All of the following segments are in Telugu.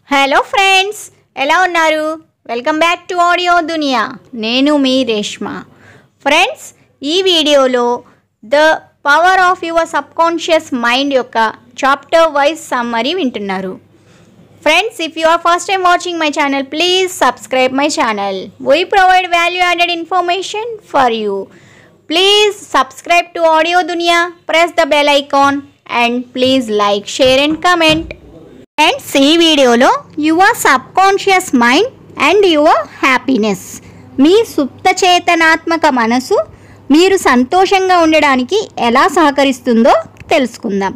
హలో ఫ్రెండ్స్ ఎలా ఉన్నారు వెల్కమ్ బ్యాక్ టు ఆడియో దునియా నేను మీ రేష్మ ఫ్రెండ్స్ ఈ వీడియోలో the power of your subconscious mind యొక్క చాప్టర్ వైజ్ సమ్మరీ వింటున్నారు friends if you are first time watching my channel please subscribe my channel we provide value added information for you please subscribe to audio Duniya press the bell icon and please like share and comment friends ఈ వీడియోలో your subconscious mind and your happiness మీ సుప్త చేతనాత్మక మనసు మీరు సంతోషంగా ఉండడానికి ఎలా సహకరిస్తుందో తెలుసుకుందాం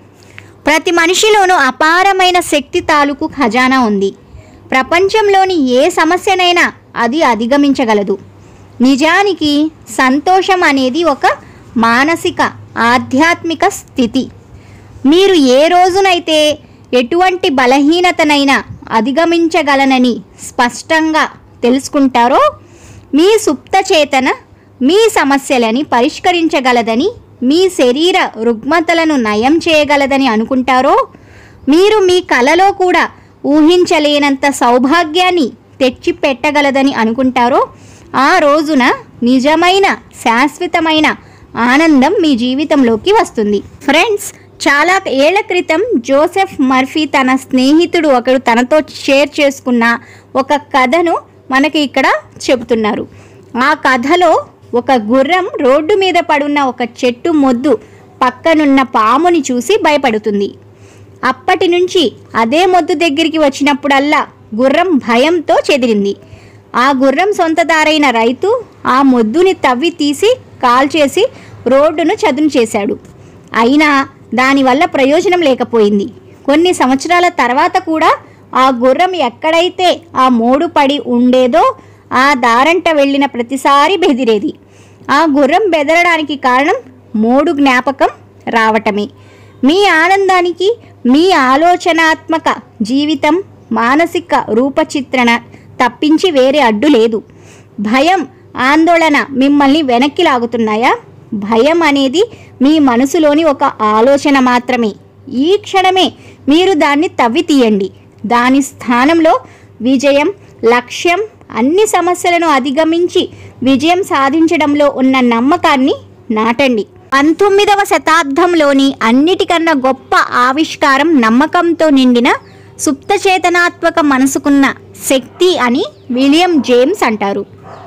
ప్రతి మనిషిలోనూ అపారమైన శక్తి తాలూకు ఖజానా ఉంది ప్రపంచంలోని ఏ సమస్యనైనా అది అధిగమించగలదు నిజానికి సంతోషం అనేది ఒక మానసిక ఆధ్యాత్మిక స్థితి మీరు ఏ రోజునైతే ఎటువంటి బలహీనతనైనా అధిగమించగలనని స్పష్టంగా తెలుసుకుంటారో మీ సుప్త చేతన మీ సమస్యలని పరిష్కరించగలదని మీ శరీర రుగ్మతలను నయం చేయగలదని అనుకుంటారో మీరు మీ కలలో కూడా ఊహించలేనంత సౌభాగ్యాన్ని తెచ్చి పెట్టగలదని అనుకుంటారో ఆ రోజున నిజమైన శాశ్వతమైన ఆనందం మీ జీవితంలోకి వస్తుంది ఫ్రెండ్స్ చాలా ఏళ్ల క్రితం జోసెఫ్ మర్ఫీ తన స్నేహితుడు ఒకడు తనతో షేర్ చేసుకున్న ఒక కథను మనకి ఇక్కడ చెబుతున్నారు ఆ కథలో ఒక గుర్రం రోడ్డు మీద పడున్న ఒక చెట్టు మొద్దు పక్కనున్న పాముని చూసి భయపడుతుంది అప్పటి నుంచి అదే మొద్దు దగ్గరికి వచ్చినప్పుడల్లా గుర్రం భయంతో చెదిరింది ఆ గుర్రం సొంతదారైన రైతు ఆ మొద్దుని తవ్వి తీసి కాల్చేసి రోడ్డును చదును చేశాడు అయినా దానివల్ల ప్రయోజనం లేకపోయింది కొన్ని సంవత్సరాల తర్వాత కూడా ఆ గుర్రం ఎక్కడైతే ఆ మోడు పడి ఉండేదో ఆ దారంట వెళ్ళిన ప్రతిసారి బెదిరేది ఆ గుర్రం బెదరడానికి కారణం మోడు జ్ఞాపకం రావటమే మీ ఆనందానికి మీ ఆలోచనాత్మక జీవితం మానసిక రూపచిత్రణ తప్పించి వేరే అడ్డు లేదు భయం ఆందోళన మిమ్మల్ని వెనక్కి లాగుతున్నాయా భయం అనేది మీ మనసులోని ఒక ఆలోచన మాత్రమే ఈ క్షణమే మీరు దాన్ని తవ్వి తీయండి దాని స్థానంలో విజయం లక్ష్యం అన్ని సమస్యలను అధిగమించి విజయం సాధించడంలో ఉన్న నమ్మకాన్ని నాటండి పంతొమ్మిదవ శతాబ్దంలోని అన్నిటికన్నా గొప్ప ఆవిష్కారం నమ్మకంతో నిండిన సుప్తచేతనాత్మక మనసుకున్న శక్తి అని విలియం జేమ్స్ అంటారు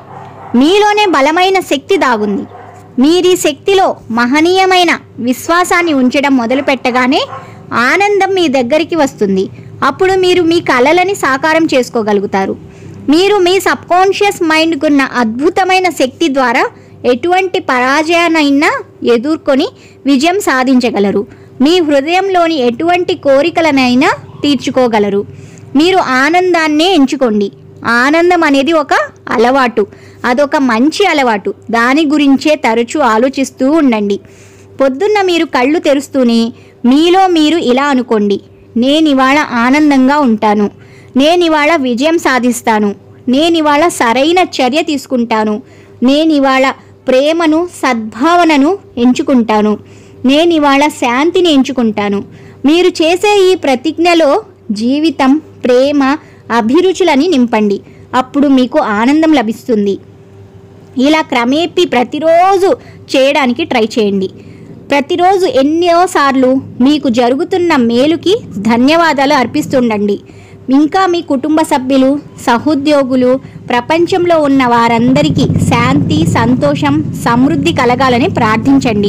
మీలోనే బలమైన శక్తి దాగుంది మీరీ శక్తిలో మహనీయమైన విశ్వాసాన్ని ఉంచడం మొదలుపెట్టగానే ఆనందం మీ దగ్గరికి వస్తుంది అప్పుడు మీరు మీ కలలని సాకారం చేసుకోగలుగుతారు మీరు మీ సబ్కాన్షియస్ మైండ్కున్న అద్భుతమైన శక్తి ద్వారా ఎటువంటి పరాజయానైనా ఎదుర్కొని విజయం సాధించగలరు మీ హృదయంలోని ఎటువంటి కోరికలనైనా తీర్చుకోగలరు మీరు ఆనందాన్నే ఎంచుకోండి ఆనందం అనేది ఒక అలవాటు అదొక మంచి అలవాటు దాని గురించే తరచూ ఆలోచిస్తూ ఉండండి పొద్దున్న మీరు కళ్ళు తెరుస్తూనే మీలో మీరు ఇలా అనుకోండి నేను ఇవాళ ఆనందంగా ఉంటాను నేను ఇవాళ విజయం సాధిస్తాను నేను ఇవాళ సరైన చర్య తీసుకుంటాను నేను ఇవాళ ప్రేమను సద్భావనను ఎంచుకుంటాను నేను ఇవాళ శాంతిని ఎంచుకుంటాను మీరు చేసే ఈ ప్రతిజ్ఞలో జీవితం ప్రేమ అభిరుచులని నింపండి అప్పుడు మీకు ఆనందం లభిస్తుంది ఇలా క్రమేపీ ప్రతిరోజు చేయడానికి ట్రై చేయండి ప్రతిరోజు ఎన్నోసార్లు మీకు జరుగుతున్న మేలుకి ధన్యవాదాలు అర్పిస్తుండండి ఇంకా మీ కుటుంబ సభ్యులు సహోద్యోగులు ప్రపంచంలో ఉన్న వారందరికీ శాంతి సంతోషం సమృద్ధి కలగాలని ప్రార్థించండి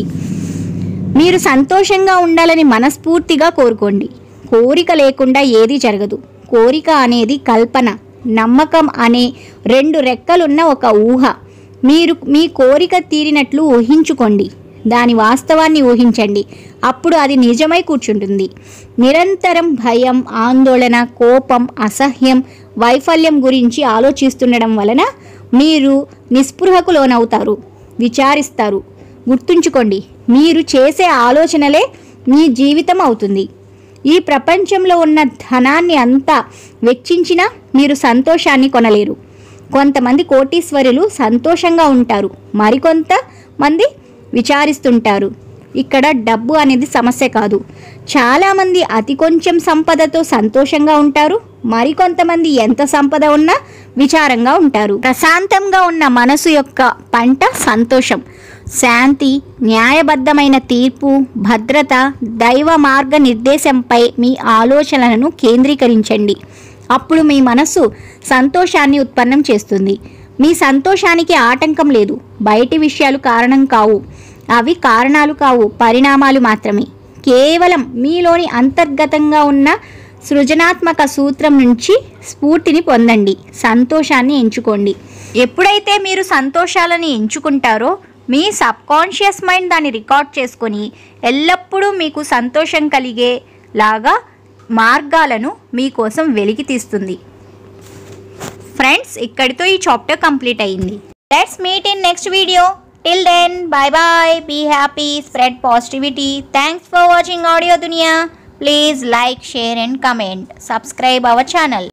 మీరు సంతోషంగా ఉండాలని మనస్ఫూర్తిగా కోరుకోండి కోరిక లేకుండా ఏది జరగదు కోరిక అనేది కల్పన నమ్మకం అనే రెండు రెక్కలున్న ఒక ఊహ మీరు మీ కోరిక తీరినట్లు ఊహించుకోండి దాని వాస్తవాన్ని ఊహించండి అప్పుడు అది నిజమై కూర్చుంటుంది నిరంతరం భయం ఆందోళన కోపం అసహ్యం వైఫల్యం గురించి ఆలోచిస్తుండడం వలన మీరు నిస్పృహకు లోనవుతారు విచారిస్తారు గుర్తుంచుకోండి మీరు చేసే ఆలోచనలే మీ జీవితం అవుతుంది ఈ ప్రపంచంలో ఉన్న ధనాన్ని అంతా వెచ్చించినా మీరు సంతోషాన్ని కొనలేరు కొంతమంది కోటీశ్వరులు సంతోషంగా ఉంటారు మరికొంత మంది విచారిస్తుంటారు ఇక్కడ డబ్బు అనేది సమస్య కాదు చాలామంది అతి కొంచెం సంపదతో సంతోషంగా ఉంటారు మరికొంతమంది ఎంత సంపద ఉన్నా విచారంగా ఉంటారు ప్రశాంతంగా ఉన్న మనసు యొక్క పంట సంతోషం శాంతి న్యాయబద్ధమైన తీర్పు భద్రత దైవ మార్గ నిర్దేశంపై మీ ఆలోచనలను కేంద్రీకరించండి అప్పుడు మీ మనస్సు సంతోషాన్ని ఉత్పన్నం చేస్తుంది మీ సంతోషానికి ఆటంకం లేదు బయటి విషయాలు కారణం కావు అవి కారణాలు కావు పరిణామాలు మాత్రమే కేవలం మీలోని అంతర్గతంగా ఉన్న సృజనాత్మక సూత్రం నుంచి స్ఫూర్తిని పొందండి సంతోషాన్ని ఎంచుకోండి ఎప్పుడైతే మీరు సంతోషాలని ఎంచుకుంటారో మీ సబ్కాన్షియస్ మైండ్ దాన్ని రికార్డ్ చేసుకొని ఎల్లప్పుడూ మీకు సంతోషం కలిగే లాగా మార్గాలను మీకోసం వెలికి తీస్తుంది ఫ్రెండ్స్ ఇక్కడితో ఈ చాప్టర్ కంప్లీట్ అయింది let's meet in next video till then bye bye be happy spread positivity thanks for watching audio Duniya please like share and comment subscribe our channel